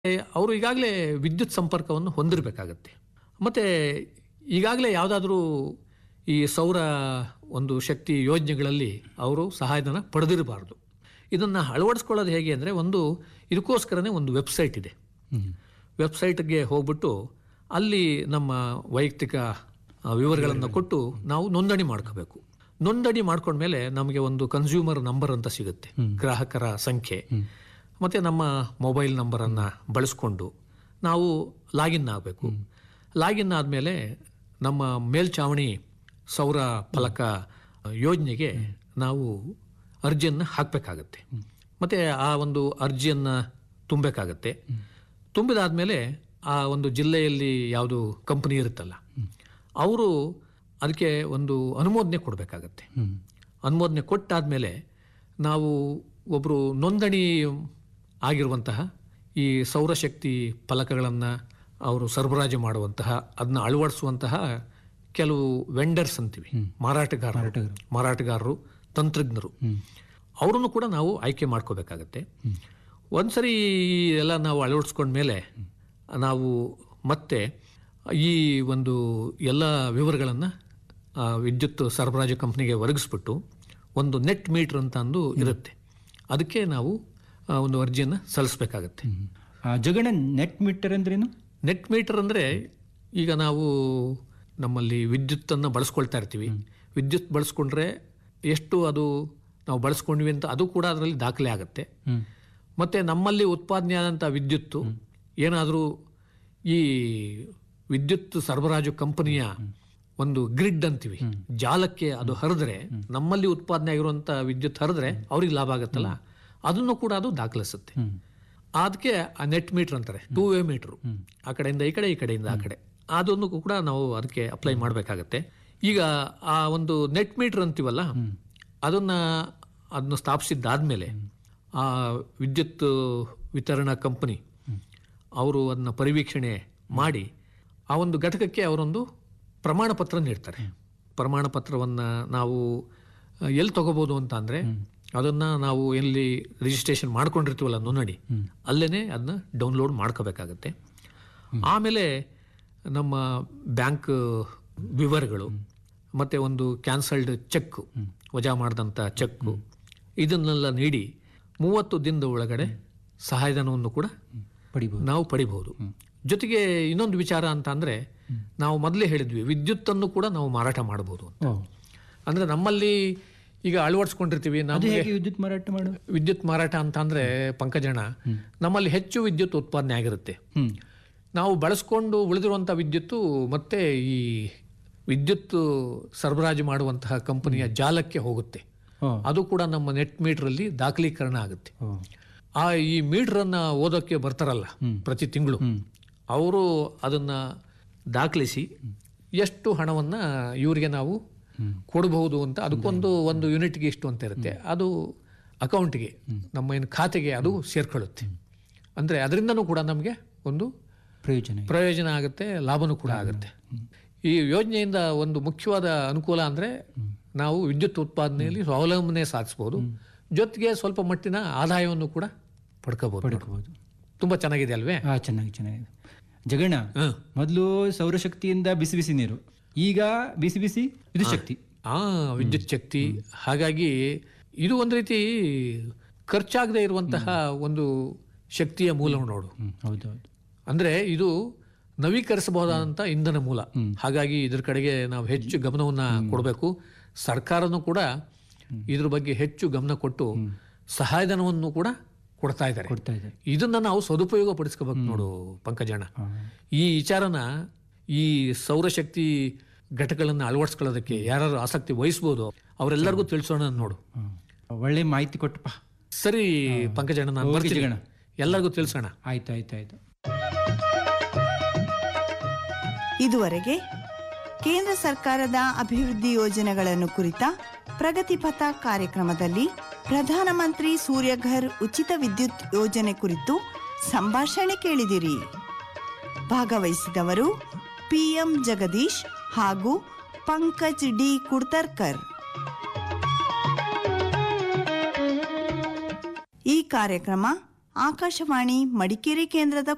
ಅವರು ಈಗಾಗಲೇ ವಿದ್ಯುತ್ ಸಂಪರ್ಕವನ್ನು ಹೊಂದಿರಬೇಕಾಗತ್ತೆ ಮತ್ತು ಈಗಾಗಲೇ ಯಾವುದಾದ್ರೂ ಈ ಸೌರ ಒಂದು ಶಕ್ತಿ ಯೋಜನೆಗಳಲ್ಲಿ ಅವರು ಸಹಾಯಧನ ಪಡೆದಿರಬಾರ್ದು ಇದನ್ನು ಅಳವಡಿಸ್ಕೊಳ್ಳೋದು ಹೇಗೆ ಅಂದರೆ ಒಂದು ಇದಕ್ಕೋಸ್ಕರನೇ ಒಂದು ವೆಬ್ಸೈಟ್ ಇದೆ ವೆಬ್ಸೈಟ್ಗೆ ಹೋಗ್ಬಿಟ್ಟು ಅಲ್ಲಿ ನಮ್ಮ ವೈಯಕ್ತಿಕ ವಿವರಗಳನ್ನು ಕೊಟ್ಟು ನಾವು ನೋಂದಣಿ ಮಾಡ್ಕೋಬೇಕು ನೋಂದಣಿ ಮಾಡ್ಕೊಂಡ್ಮೇಲೆ ನಮಗೆ ಒಂದು ಕನ್ಸ್ಯೂಮರ್ ನಂಬರ್ ಅಂತ ಸಿಗುತ್ತೆ ಗ್ರಾಹಕರ ಸಂಖ್ಯೆ ಮತ್ತು ನಮ್ಮ ಮೊಬೈಲ್ ನಂಬರನ್ನು ಬಳಸ್ಕೊಂಡು ನಾವು ಲಾಗಿನ್ ಆಗಬೇಕು ಲಾಗಿನ್ ಆದಮೇಲೆ ನಮ್ಮ ಮೇಲ್ಛಾವಣಿ ಸೌರ ಫಲಕ ಯೋಜನೆಗೆ ನಾವು ಅರ್ಜಿಯನ್ನು ಹಾಕಬೇಕಾಗತ್ತೆ ಮತ್ತು ಆ ಒಂದು ಅರ್ಜಿಯನ್ನು ತುಂಬಬೇಕಾಗತ್ತೆ ತುಂಬಿದಾದ್ಮೇಲೆ ಆ ಒಂದು ಜಿಲ್ಲೆಯಲ್ಲಿ ಯಾವುದು ಕಂಪನಿ ಇರುತ್ತಲ್ಲ ಅವರು ಅದಕ್ಕೆ ಒಂದು ಅನುಮೋದನೆ ಕೊಡಬೇಕಾಗತ್ತೆ ಅನುಮೋದನೆ ಕೊಟ್ಟಾದ್ಮೇಲೆ ನಾವು ಒಬ್ಬರು ನೋಂದಣಿ ಆಗಿರುವಂತಹ ಈ ಸೌರಶಕ್ತಿ ಫಲಕಗಳನ್ನು ಅವರು ಸರಬರಾಜು ಮಾಡುವಂತಹ ಅದನ್ನ ಅಳವಡಿಸುವಂತಹ ಕೆಲವು ವೆಂಡರ್ಸ್ ಅಂತೀವಿ ಮಾರಾಟಗಾರರು ಮಾರಾಟಗಾರರು ತಂತ್ರಜ್ಞರು ಅವರನ್ನು ಕೂಡ ನಾವು ಆಯ್ಕೆ ಮಾಡ್ಕೋಬೇಕಾಗತ್ತೆ ಒಂದ್ಸರಿ ಈ ಎಲ್ಲ ನಾವು ಅಳವಡಿಸ್ಕೊಂಡ್ಮೇಲೆ ನಾವು ಮತ್ತೆ ಈ ಒಂದು ಎಲ್ಲ ವಿವರಗಳನ್ನು ವಿದ್ಯುತ್ ಸರಬರಾಜು ಕಂಪ್ನಿಗೆ ಒದಗಿಸ್ಬಿಟ್ಟು ಒಂದು ನೆಟ್ ಮೀಟರ್ ಅಂತ ಅಂದು ಇರುತ್ತೆ ಅದಕ್ಕೆ ನಾವು ಆ, ಒಂದು ಅರ್ಜಿಯನ್ನು ಸಲ್ಲಿಸಬೇಕಾಗತ್ತೆ ಜಗಣ ನೆಟ್ ಮೀಟರ್ ಅಂದ್ರೇನು ನೆಟ್ ಮೀಟರ್ ಅಂದರೆ ಈಗ ನಾವು ನಮ್ಮಲ್ಲಿ ವಿದ್ಯುತ್ತನ್ನು ಬಳಸ್ಕೊಳ್ತಾ ಇರ್ತೀವಿ ವಿದ್ಯುತ್ ಬಳಸ್ಕೊಂಡ್ರೆ ಎಷ್ಟು ಅದು ನಾವು ಬಳಸ್ಕೊಂಡ್ವಿ ಅಂತ ಅದು ಕೂಡ ಅದರಲ್ಲಿ ದಾಖಲೆ ಆಗುತ್ತೆ ಹ್ಮ್. ಮತ್ತು ನಮ್ಮಲ್ಲಿ ಉತ್ಪಾದನೆ ಆದಂಥ ವಿದ್ಯುತ್ತು ಏನಾದರೂ ಈ ವಿದ್ಯುತ್ ಸರಬರಾಜು ಕಂಪನಿಯ ಒಂದು ಗ್ರಿಡ್ ಅಂತೀವಿ ಜಾಲಕ್ಕೆ ಅದು ಹರಿದ್ರೆ ನಮ್ಮಲ್ಲಿ ಉತ್ಪಾದನೆ ಆಗಿರುವಂಥ ವಿದ್ಯುತ್ ಹರಿದ್ರೆ ಅವ್ರಿಗೆ ಲಾಭ ಆಗುತ್ತಲ್ಲ ಅದನ್ನು ಕೂಡ ಅದು ದಾಖಲಿಸುತ್ತೆ ಅದಕ್ಕೆ ಆ ನೆಟ್ ಮೀಟರ್ ಅಂತಾರೆ ಟೂ ವೇ ಮೀಟರ್ ಆ ಕಡೆಯಿಂದ ಈ ಕಡೆ ಈ ಕಡೆಯಿಂದ ಆ ಕಡೆ ಅದನ್ನು ಕೂಡ ನಾವು ಅದಕ್ಕೆ ಅಪ್ಲೈ ಮಾಡಬೇಕಾಗತ್ತೆ ಈಗ ಆ ಒಂದು ನೆಟ್ ಮೀಟರ್ ಅಂತೀವಲ್ಲ ಅದನ್ನ ಅದನ್ನು ಸ್ಥಾಪಿಸಿದ್ದಾದ್ಮೇಲೆ ಆ ವಿದ್ಯುತ್ ವಿತರಣಾ ಕಂಪನಿ ಅವರು ಅದನ್ನ ಪರಿವೀಕ್ಷಣೆ ಮಾಡಿ ಆ ಒಂದು ಘಟಕಕ್ಕೆ ಅವರೊಂದು ಪ್ರಮಾಣ ಪತ್ರ ನೀಡ್ತಾರೆ ಪ್ರಮಾಣ ಪತ್ರವನ್ನು ನಾವು ಆ, ಎಲ್ಲಿ ತಗೋಬೋದು ಅಂತ ಅಂದರೆ ಅದನ್ನು ನಾವು ಎಲ್ಲಿ ರಿಜಿಸ್ಟ್ರೇಷನ್ ಮಾಡ್ಕೊಂಡಿರ್ತೀವಲ್ಲ ನೋಂದಣಿ ಅಲ್ಲೇ ಅದನ್ನ ಡೌನ್ಲೋಡ್ ಮಾಡ್ಕೋಬೇಕಾಗತ್ತೆ ಆಮೇಲೆ ನಮ್ಮ ಬ್ಯಾಂಕ್ ವಿವರಗಳು ಮತ್ತು ಒಂದು ಕ್ಯಾನ್ಸಲ್ಡ್ ಚೆಕ್ ವಜಾ ಮಾಡಿದಂಥ ಚೆಕ್ಕು ಇದನ್ನೆಲ್ಲ ನೀಡಿ ಮೂವತ್ತು ದಿನದ ಒಳಗಡೆ ಸಹಾಯಧನವನ್ನು ಕೂಡ ಪಡಿಬಹುದು ನಾವು ಪಡಿಬಹುದು ಜೊತೆಗೆ ಇನ್ನೊಂದು ವಿಚಾರ ಅಂತ ಅಂದ್ರೆ ನಾವು ಮೊದಲೇ ಹೇಳಿದ್ವಿ ವಿದ್ಯುತ್ತನ್ನು ಕೂಡ ನಾವು ಮಾರಾಟ ಮಾಡಬಹುದು ಅಂತ ಓ ಅಂದ್ರೆ ನಮ್ಮಲ್ಲಿ ಈಗ ಅಳವಡಿಸ್ಕೊಂಡಿರ್ತೀವಿ ಅದು ನಮಗೆ ಹೇಗೆ ವಿದ್ಯುತ್ ಮಾರಾಟ ಮಾಡು ವಿದ್ಯುತ್ ಮಾರಾಟ ಅಂತ ಅಂದ್ರೆ ಪಂಕಜಣ ನಮ್ಮಲ್ಲಿ ಹೆಚ್ಚು ವಿದ್ಯುತ್ ಉತ್ಪಾದನೆ ಆಗಿರುತ್ತೆ ಹ್ಮ್ ನಾವು ಬಳಸ್ಕೊಂಡು ಉಳಿದಿರುವಂಥ ವಿದ್ಯುತ್ತು ಮತ್ತೆ ಈ ವಿದ್ಯುತ್ ಸರಬರಾಜು ಮಾಡುವಂತಹ ಕಂಪನಿಯ ಜಾಲಕ್ಕೆ ಹೋಗುತ್ತೆ ಓ ಅದು ಕೂಡ ನಮ್ಮ ನೆಟ್ ಮೀಟರಲ್ಲಿ ದಾಖಲೀಕರಣ ಆಗುತ್ತೆ ಓ ಆ ಈ ಮೀಟರನ್ನ ಓದೋಕ್ಕೆ ಬರ್ತಾರಲ್ಲ ಪ್ರತಿ ತಿಂಗಳು ಅವರು ಅದನ್ನ ದಾಖಲಿಸಿ ಎಷ್ಟು ಹಣವನ್ನ ಇವರಿಗೆ ನಾವು ಕೊಡಬಹುದು ಅಂತ ಅದಕ್ಕೊಂದು ಒಂದು ಯೂನಿಟ್ಗೆ ಇಷ್ಟು ಅಂತ ಇರುತ್ತೆ ಅದು ಅಕೌಂಟ್ಗೆ ನಮ್ಮ ಏನು ಖಾತೆಗೆ ಅದು ಸೇರ್ಕೊಳ್ಳುತ್ತೆ ಅಂದ್ರೆ ಅದರಿಂದನೂ ಕೂಡ ನಮಗೆ ಒಂದು ಪ್ರಯೋಜನ ಇದೆ. ಪ್ರಯೋಜನ ಆಗುತ್ತೆ ಲಾಭನೂ ಕೂಡ ಆಗುತ್ತೆ ಈ ಯೋಜನೆಯಿಂದ ಒಂದು ಮುಖ್ಯವಾದ ಅನುಕೂಲ ಅಂದ್ರೆ ನಾವು ವಿದ್ಯುತ್ ಉತ್ಪಾದನೆಯಲ್ಲಿ ಸ್ವಾವಲಂಬನೆ ಸಾಧಿಸಬಹುದು ಜೊತೆಗೆ ಸ್ವಲ್ಪ ಮಟ್ಟಿನ ಆದಾಯವನ್ನು ಕೂಡ ಪಡ್ಕೋಬಹುದು ಪಡ್ಕೋಬಹುದು ತುಂಬಾ ಚೆನ್ನಾಗಿದೆ ಅಲ್ವೇ ಹಾ ಚೆನ್ನಾಗಿ ಚೆನ್ನಾಗಿದೆ ಜಗಣ ಹ. ಮೊದಲು ಸೌರಶಕ್ತಿಯಿಂದ ಬಿಸಿ ಬಿಸಿ ನೀರು ಈಗ ಬಿಸಿ ಬಿಸಿ ಇದು ಶಕ್ತಿ ಆ ವಿದ್ಯುತ್ ಶಕ್ತಿ ಹಾಗಾಗಿ ಇದು ಒಂದು ರೀತಿ ಖರ್ಚಾಗದೆ ಇರುವಂತಹ ಒಂದು ಶಕ್ತಿಯ ಮೂಲ ನೋಡು ಹ್ಮ್ ಹೌದೌದು ಅಂದ್ರೆ ಇದು ನವೀಕರಿಸಬಹುದಾದಂಥ ಇಂಧನ ಮೂಲ ಹಾಗಾಗಿ ಇದ್ರ ಕಡೆಗೆ ನಾವು ಹೆಚ್ಚು ಗಮನವನ್ನ ಕೊಡಬೇಕು ಸರ್ಕಾರನೂ ಕೂಡ ಇದ್ರ ಬಗ್ಗೆ ಹೆಚ್ಚು ಗಮನ ಕೊಟ್ಟು ಸಹಾಯಧನವನ್ನು ಕೂಡ ಕೊಡ್ತಾ ಇದ್ದಾರೆ ಕೊಡ್ತಾ ಇದೆ ಇದನ್ನ ನಾವು ಸದುಪಯೋಗ ಪಡಿಸ್ಕೋಬೇಕು ನೋಡು ಪಂಕಜಣ್ಣ ಈ ವಿಚಾರನ ಈ ಸೌರಶಕ್ತಿ ಘಟಕಗಳನ್ನು ಅಳವಡಿಸ್ಕೊಳ್ಳೋದಕ್ಕೆ ಯಾರು ಆಸಕ್ತಿ ವಹಿಸ್ಬೋದು ಅವರೆಲ್ಲರಿಗೂ ತಿಳಿಸೋಣ ನೋಡು ಹ್ಮ್. ಒಳ್ಳೆ ಮಾಹಿತಿ ಕೊಟ್ಟಪ್ಪ ಸರಿ ಪಂಕಜಣ್ಣ ನಾನು ಓಕೆ ಬರ್ತೀನಿ ಜಗಣ. ಎಲ್ಲರಿಗೂ ತಿಳಿಸೋಣ ಆಯ್ತು ಆಯ್ತು ಆಯ್ತು ಇದುವರೆಗೆ ಕೇಂದ್ರ ಸರ್ಕಾರದ ಅಭಿವೃದ್ಧಿ ಯೋಜನೆಗಳನ್ನು ಕುರಿತ ಪ್ರಗತಿಪಥ ಕಾರ್ಯಕ್ರಮದಲ್ಲಿ ಪ್ರಧಾನಮಂತ್ರಿ ಸೂರ್ಯಘರ್ ಉಚಿತ ವಿದ್ಯುತ್ ಯೋಜನೆ ಕುರಿತು ಸಂಭಾಷಣೆ ಕೇಳಿದಿರಿ ಭಾಗವಹಿಸಿದವರು ಪಿಎಂ ಜಗದೀಶ್ ಹಾಗೂ ಪಂಕಜ್ ಡಿ ಕುಡ್ತರ್ಕರ್ ಈ ಕಾರ್ಯಕ್ರಮ ಆಕಾಶವಾಣಿ ಮಡಿಕೇರಿ ಕೇಂದ್ರದ